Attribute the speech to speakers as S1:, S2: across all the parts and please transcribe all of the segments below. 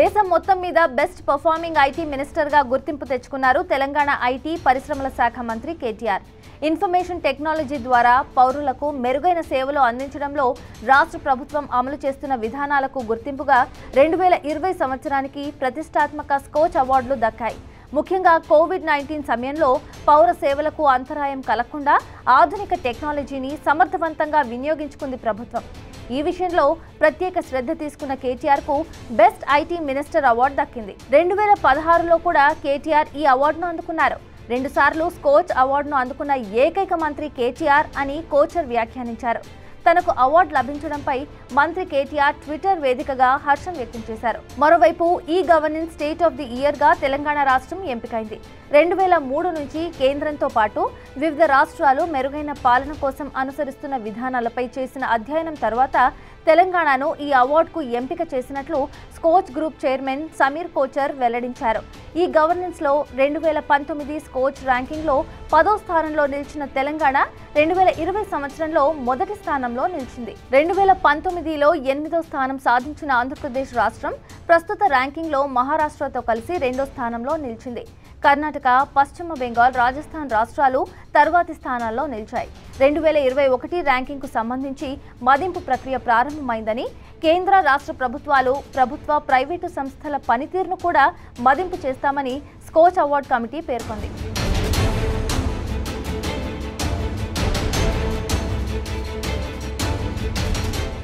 S1: దేశం మొత్తం మీద బెస్ట్ పర్ఫార్మింగ్ ఐటీ మినిస్టర్గా గుర్తింపు తెచ్చుకున్నారు తెలంగాణ ఐటీ పరిశ్రమల శాఖ మంత్రి కేటీఆర్ ఇన్ఫర్మేషన్ టెక్నాలజీ ద్వారా పౌరులకు మెరుగైన సేవలు అందించడంలో రాష్ట్ర ప్రభుత్వం అమలు చేస్తున్న విధానాలకు గుర్తింపుగా రెండు వేల ఇరవై సంవత్సరానికి ప్రతిష్టాత్మక స్కోచ్ అవార్డులు దక్కాయి ముఖ్యంగా కోవిడ్ నైన్టీన్ సమయంలో పౌర సేవలకు అంతరాయం కలగకుండా ఆధునిక టెక్నాలజీని సమర్థవంతంగా వినియోగించుకుంది ప్రభుత్వం ఈ విషయంలో ప్రత్యేక శ్రద్ధ తీసుకున్న కేటీఆర్ కు బెస్ట్ ఐటీ మినిస్టర్ అవార్డు దక్కింది రెండు వేల పదహారులో కూడా కేటీఆర్ ఈ అవార్డును అందుకున్నారు రెండుసార్లు స్కోచ్ అవార్డును అందుకున్న ఏకైక మంత్రి కేటీఆర్ అని కోచర్ వ్యాఖ్యానించారు తనకు అవార్డు లభించడంపై మంత్రి కేటీఆర్ ట్విట్టర్ వేదికగా హర్షం వ్యక్తం చేశారు మరోవైపు ఈ governance state of the year గా తెలంగాణ రాష్ట్రం ఎంపికైంది రెండు వేల మూడు నుంచి కేంద్రంతో పాటు వివిధ రాష్ట్రాలు మెరుగైన పాలన కోసం అనుసరిస్తున్న విధానాలపై చేసిన అధ్యయనం తర్వాత తెలంగాణను ఈ అవార్డుకు ఎంపిక చేసినట్లు స్కోచ్ గ్రూప్ చైర్మన్ సమీర్ కోచర్ వెల్లడించారు ఈ గవర్నెన్స్ లో రెండు వేల పంతొమ్మిది స్కోచ్ ర్యాంకింగ్ లో పదో స్థానంలో నిలిచిన తెలంగాణ రెండు వేల ఇరవై సంవత్సరంలో మొదటి స్థానంలో నిలిచింది రెండు వేల పంతొమ్మిదిలో ఎనిమిదో స్థానం సాధించిన ఆంధ్రప్రదేశ్ రాష్ట్రం ప్రస్తుత ర్యాంకింగ్ లో మహారాష్ట్రతో కలిసి రెండో స్థానంలో నిలిచింది కర్ణాటక పశ్చిమ బెంగాల్ రాజస్థాన్ రాష్ట్రాలు తర్వాతి స్థానాల్లో నిలిచాయి రెండు వేల ఇరవై ఒకటి ర్యాంకింగ్కు సంబంధించి మదింపు ప్రక్రియ ప్రారంభమైందని కేంద్ర రాష్ట్ర ప్రభుత్వాలు ప్రభుత్వ ప్రైవేటు సంస్థల పనితీరును కూడా మదింపు చేస్తామని స్కోచ్ అవార్డు కమిటీ పేర్కొంది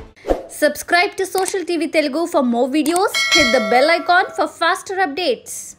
S2: Subscribe to Social TV Telugu for more videos. Hit the bell icon for faster updates.